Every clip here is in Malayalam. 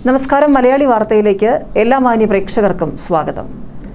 നമസ്കാരം മലയാളി വാർത്തയിലേക്ക് എല്ലാ മാന്യ പ്രേക്ഷകർക്കും സ്വാഗതം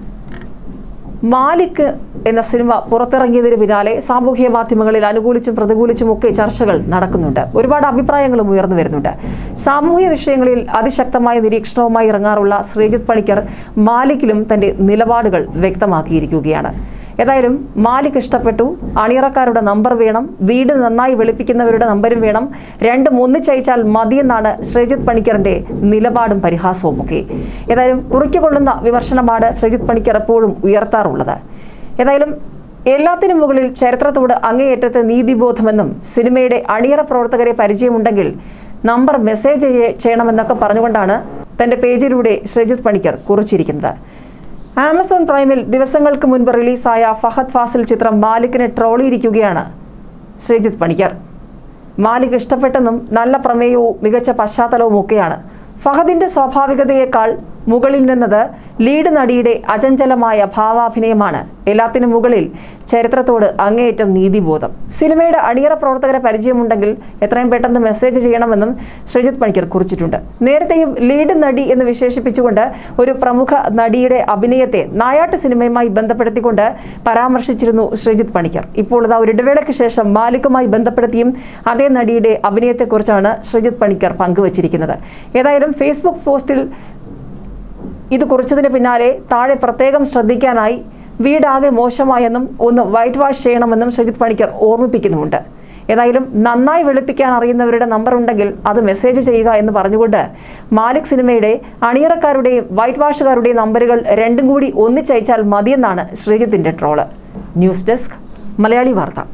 മാലിക് എന്ന സിനിമ പുറത്തിറങ്ങിയതിന് പിന്നാലെ സാമൂഹ്യ മാധ്യമങ്ങളിൽ അനുകൂലിച്ചും പ്രതികൂലിച്ചും ഒക്കെ ചർച്ചകൾ നടക്കുന്നുണ്ട് ഒരുപാട് അഭിപ്രായങ്ങളും ഉയർന്നു വരുന്നുണ്ട് സാമൂഹ്യ വിഷയങ്ങളിൽ അതിശക്തമായ നിരീക്ഷണവുമായി ഇറങ്ങാറുള്ള ശ്രീജിത്ത് പണിക്കർ മാലിക്കിലും തന്റെ നിലപാടുകൾ വ്യക്തമാക്കിയിരിക്കുകയാണ് ഏതായാലും മാലിക് ഇഷ്ടപ്പെട്ടു അണിയറക്കാരുടെ നമ്പർ വേണം വീട് നന്നായി വെളുപ്പിക്കുന്നവരുടെ നമ്പരും വേണം രണ്ടും ഒന്നിച്ചയച്ചാൽ മതിയെന്നാണ് ശ്രീജിത്ത് പണിക്കറിന്റെ നിലപാടും പരിഹാസവും ഒക്കെ ഏതായാലും കുറിക്കൊള്ളുന്ന വിമർശനമാണ് ശ്രീജിത്ത് പണിക്കർ എപ്പോഴും ഉയർത്താറുള്ളത് ഏതായാലും എല്ലാത്തിനും മുകളിൽ ചരിത്രത്തോട് അങ്ങേയറ്റത്തെ നീതിബോധമെന്നും സിനിമയുടെ അണിയറ പ്രവർത്തകരെ പരിചയമുണ്ടെങ്കിൽ നമ്പർ മെസ്സേജ് ചെയ്യ- ചെയ്യണമെന്നൊക്കെ പറഞ്ഞുകൊണ്ടാണ് തന്റെ പേജിലൂടെ ശ്രീജിത്ത് പണിക്കർ കുറിച്ചിരിക്കുന്നത് ആമസോൺ പ്രൈമിൽ ദിവസങ്ങൾക്ക് മുൻപ് റിലീസായ ഫഹദ് ഫാസിൽ ചിത്രം മാലിക്കിനെ ട്രോളിയിരിക്കുകയാണ് ശ്രീജിത്ത് പണിക്കർ മാലിക് ഇഷ്ടപ്പെട്ടെന്നും നല്ല പ്രമേയവും മികച്ച പശ്ചാത്തലവും ഒക്കെയാണ് ഫഹദിന്റെ സ്വാഭാവികതയേക്കാൾ മുകളിൽ നിന്നത് ലീഡ് നടിയുടെ അചഞ്ചലമായ ഭാവാഭിനയമാണ് എല്ലാത്തിനും മുകളിൽ ചരിത്രത്തോട് അങ്ങേയറ്റം നീതിബോധം സിനിമയുടെ അണിയറ പ്രവർത്തകരെ പരിചയമുണ്ടെങ്കിൽ എത്രയും പെട്ടെന്ന് മെസ്സേജ് ചെയ്യണമെന്നും ശ്രീജിത്ത് പണിക്കർ കുറിച്ചിട്ടുണ്ട് നേരത്തെയും ലീഡ് നടി എന്ന് വിശേഷിപ്പിച്ചുകൊണ്ട് ഒരു പ്രമുഖ നടിയുടെ അഭിനയത്തെ നായാട്ട് സിനിമയുമായി ബന്ധപ്പെടുത്തിക്കൊണ്ട് പരാമർശിച്ചിരുന്നു ശ്രീജിത്ത് പണിക്കർ ഇപ്പോൾ ഇതാ ഒരു ഇടവേളയ്ക്ക് ശേഷം മാലിക്കുമായി ബന്ധപ്പെടുത്തിയും അതേ നടിയുടെ അഭിനയത്തെക്കുറിച്ചാണ് ശ്രീജിത്ത് പണിക്കർ പങ്കുവച്ചിരിക്കുന്നത് ഏതായാലും ഫേസ്ബുക്ക് പോസ്റ്റിൽ ഇത് കുറിച്ചതിന് പിന്നാലെ താഴെ പ്രത്യേകം ശ്രദ്ധിക്കാനായി വീടാകെ മോശമായെന്നും ഒന്ന് വൈറ്റ് വാഷ് ചെയ്യണമെന്നും ശ്രീജിത്ത് പണിക്കർ ഓർമ്മിപ്പിക്കുന്നുമുണ്ട് ഏതായാലും നന്നായി വെളുപ്പിക്കാൻ അറിയുന്നവരുടെ നമ്പർ ഉണ്ടെങ്കിൽ അത് മെസ്സേജ് ചെയ്യുക എന്ന് പറഞ്ഞുകൊണ്ട് മാലിക് സിനിമയുടെ അണിയറക്കാരുടെയും വൈറ്റ് വാഷുകാരുടെയും നമ്പറുകൾ രണ്ടും കൂടി ഒന്നിച്ചയച്ചാൽ മതിയെന്നാണ് ശ്രീജിത്തിന്റെ ട്രോള് ന്യൂസ് ഡെസ്ക് മലയാളി വാർത്ത